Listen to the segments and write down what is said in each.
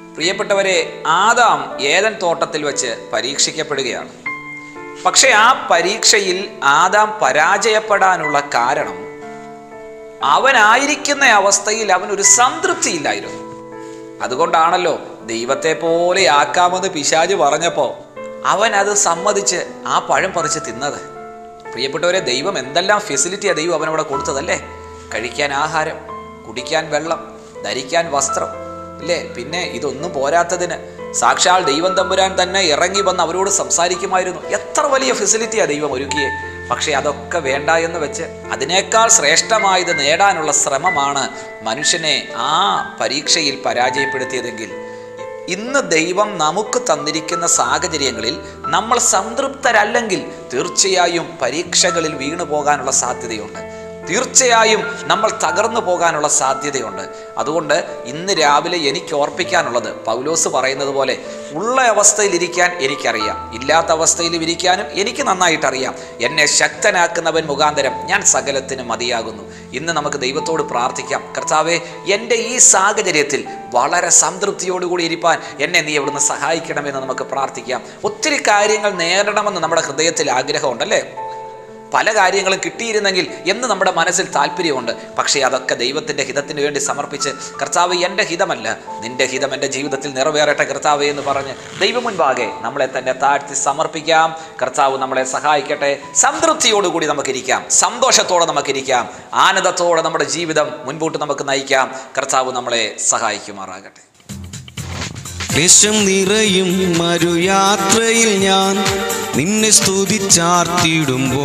പ്രിയപ്പെട്ടവരെ ആദാം ഏതൻ തോട്ടത്തിൽ വെച്ച് പരീക്ഷിക്കപ്പെടുകയാണ് പക്ഷെ ആ പരീക്ഷയിൽ ആദാം പരാജയപ്പെടാനുള്ള കാരണം അവനായിരിക്കുന്ന അവസ്ഥയിൽ അവനൊരു സംതൃപ്തിയില്ലായിരുന്നു അതുകൊണ്ടാണല്ലോ ദൈവത്തെ പോലെ ആക്കാമെന്ന് പിശാജ് പറഞ്ഞപ്പോ അവൻ അത് സമ്മതിച്ച് ആ പഴം പറിച്ച് തിന്നത് പ്രിയപ്പെട്ടവരെ ദൈവം എന്തെല്ലാം ഫെസിലിറ്റിയാ ദൈവം അവനവിടെ കൊടുത്തതല്ലേ കഴിക്കാൻ ആഹാരം കുടിക്കാൻ വെള്ളം ധരിക്കാൻ വസ്ത്രം ഇല്ലേ പിന്നെ ഇതൊന്നും പോരാത്തതിന് സാക്ഷാൽ ദൈവം തമ്പുരാൻ തന്നെ ഇറങ്ങി വന്ന് അവരോട് സംസാരിക്കുമായിരുന്നു എത്ര വലിയ ഫെസിലിറ്റിയാ ദൈവം ഒരുക്കിയേ പക്ഷേ അതൊക്കെ വേണ്ട എന്ന് വെച്ച് അതിനേക്കാൾ ശ്രേഷ്ഠമായത് നേടാനുള്ള ശ്രമമാണ് മനുഷ്യനെ ആ പരീക്ഷയിൽ പരാജയപ്പെടുത്തിയതെങ്കിൽ ഇന്ന് ദൈവം നമുക്ക് തന്നിരിക്കുന്ന സാഹചര്യങ്ങളിൽ നമ്മൾ സംതൃപ്തരല്ലെങ്കിൽ തീർച്ചയായും പരീക്ഷകളിൽ വീണു പോകാനുള്ള സാധ്യതയുണ്ട് തീർച്ചയായും നമ്മൾ തകർന്നു പോകാനുള്ള സാധ്യതയുണ്ട് അതുകൊണ്ട് ഇന്ന് രാവിലെ എനിക്ക് ഓർപ്പിക്കാനുള്ളത് പൗലോസ് പറയുന്നത് പോലെ ഉള്ള അവസ്ഥയിൽ ഇരിക്കാൻ എനിക്കറിയാം ഇല്ലാത്ത അവസ്ഥയിലും ഇരിക്കാനും എനിക്ക് നന്നായിട്ട് അറിയാം എന്നെ ശക്തനാക്കുന്നവൻ മുഖാന്തരം ഞാൻ സകലത്തിനും മതിയാകുന്നു ഇന്ന് നമുക്ക് ദൈവത്തോട് പ്രാർത്ഥിക്കാം കർത്താവെ എൻ്റെ ഈ സാഹചര്യത്തിൽ വളരെ സംതൃപ്തിയോടുകൂടി ഇരിപ്പാൻ എന്നെ നീ എവിടുന്ന് സഹായിക്കണമെന്ന് നമുക്ക് പ്രാർത്ഥിക്കാം ഒത്തിരി കാര്യങ്ങൾ നേരിടണമെന്ന് നമ്മുടെ ഹൃദയത്തിൽ ആഗ്രഹമുണ്ടല്ലേ പല കാര്യങ്ങളും കിട്ടിയിരുന്നെങ്കിൽ എന്ന് നമ്മുടെ മനസ്സിൽ താല്പര്യമുണ്ട് പക്ഷേ അതൊക്കെ ദൈവത്തിൻ്റെ ഹിതത്തിന് വേണ്ടി സമർപ്പിച്ച് കർത്താവ് എൻ്റെ ഹിതമല്ല നിന്റെ ഹിതം എൻ്റെ ജീവിതത്തിൽ നിറവേറട്ടെ കർത്താവ് എന്ന് പറഞ്ഞ് ദൈവം മുൻപാകെ നമ്മളെ തന്നെ താഴ്ത്തി സമർപ്പിക്കാം കർത്താവ് നമ്മളെ സഹായിക്കട്ടെ സംതൃപ്തിയോടുകൂടി നമുക്കിരിക്കാം സന്തോഷത്തോടെ നമുക്കിരിക്കാം ആനന്ദത്തോടെ നമ്മുടെ ജീവിതം മുൻപോട്ട് നമുക്ക് നയിക്കാം കർത്താവ് നമ്മളെ സഹായിക്കുമാറാകട്ടെ ക്ലേശം നിറയും മരുയാത്രയിൽ ഞാൻ നിന്നെ സ്തുതിച്ചാർത്തിടുമ്പോ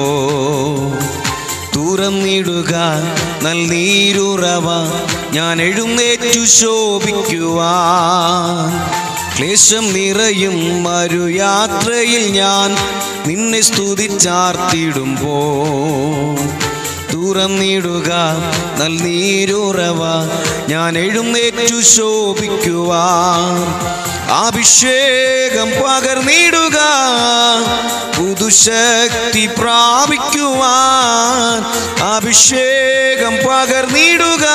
തുറന്നിടുക നൽനീരുറവ ഞാൻ എഴുന്നേറ്റു ശോഭിക്കുവാൻ ക്ലേശം നിറയും മരുയാത്രയിൽ ഞാൻ നിന്നെ സ്തുതിച്ചാർത്തിടുമ്പോ തുറന്നിടുക നൽനീരുറവ ഞാൻ എഴുന്നേറ്റു ശോഭിക്കുവാൻ അഭിഷേകം പകർന്നിടുക പുതുശക്തി പ്രാപിക്കുവാൻ അഭിഷേകം പകർന്നിടുക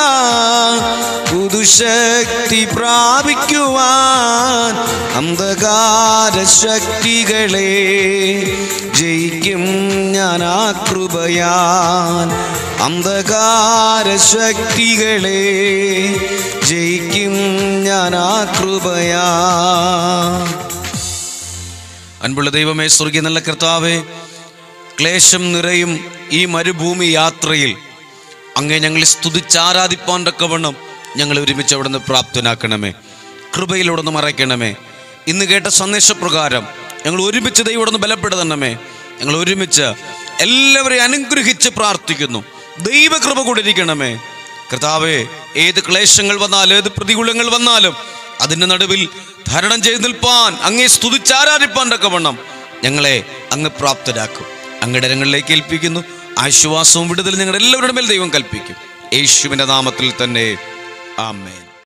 പുതുശക്തി പ്രാപിക്കുവാൻ അന്ധകാര ശക്തികളെ ജയിക്കും ഞാൻ ആ കൃപയാൻ അന്ധകാര ശക്തികളെ ജയിക്കും ഞാൻ ആ കൃപയാ അൻപുള്ള ദൈവമേ സ്വർഗീയ നല്ല കർത്താവേ ക്ലേശം നിറയും ഈ മരുഭൂമി യാത്രയിൽ അങ്ങേ ഞങ്ങളെ സ്തുതിച്ചാരാധിപ്പാൻ തക്കവണ്ണം ഞങ്ങൾ ഒരുമിച്ച് അവിടുന്ന് പ്രാപ്തനാക്കണമേ കൃപയിലൂടെ മറയ്ക്കണമേ ഇന്ന് കേട്ട സന്ദേശപ്രകാരം ഞങ്ങൾ ഒരുമിച്ച് ദൈവം ബലപ്പെടുത്തണമേ ഞങ്ങൾ ഒരുമിച്ച് എല്ലാവരെയും അനുഗ്രഹിച്ച് പ്രാർത്ഥിക്കുന്നു ദൈവകൃപ കൊണ്ടിരിക്കണമേ കർത്താവേ ഏത് ക്ലേശങ്ങൾ വന്നാലും ഏത് പ്രതികൂലങ്ങൾ വന്നാലും അതിൻ്റെ നടുവിൽ ധരണം ചെയ്ത് നിൽപ്പാൻ അങ്ങേ സ്തുതിച്ചാരാധിപ്പാൻ തക്കവണ്ണം ഞങ്ങളെ അങ്ങ് പ്രാപ്തരാക്കും അങ്ങയുടെ രംഗങ്ങളിലേക്ക് ഏൽപ്പിക്കുന്നു ആശ്വാസവും വിടുതൽ ഞങ്ങളുടെ എല്ലാവരുടെ മേൽ ദൈവം കൽപ്പിക്കും യേശുവിൻ്റെ നാമത്തിൽ തന്നെ ആമേൻ